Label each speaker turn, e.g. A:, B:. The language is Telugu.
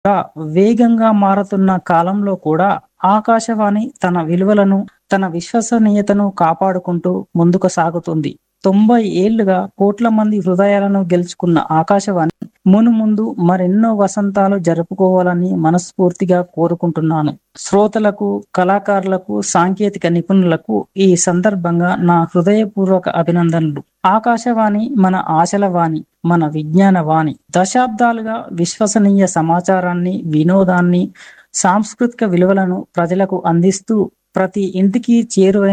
A: వేగంగా మారుతున్న కాలంలో కూడా ఆకాశవాణి తన విలువలను తన విశ్వసనీయతను కాపాడుకుంటూ ముందుకు సాగుతుంది తొంభై ఏళ్లుగా కోట్ల మంది హృదయాలను గెలుచుకున్న ఆకాశవాణి మును ముందు మరెన్నో వసంతాలు జరుపుకోవాలని మనస్ఫూర్తిగా కోరుకుంటున్నాను శ్రోతలకు కళాకారులకు సాంకేతిక నిపుణులకు ఈ సందర్భంగా నా హృదయపూర్వక అభినందనలు ఆకాశవాణి మన ఆశల వాణి మన విజ్ఞాన వాణి దశాబ్దాలుగా విశ్వసనీయ సమాచారాన్ని వినోదాన్ని సాంస్కృతిక విలువలను ప్రజలకు అందిస్తూ ప్రతి ఇంటికి చేరువైన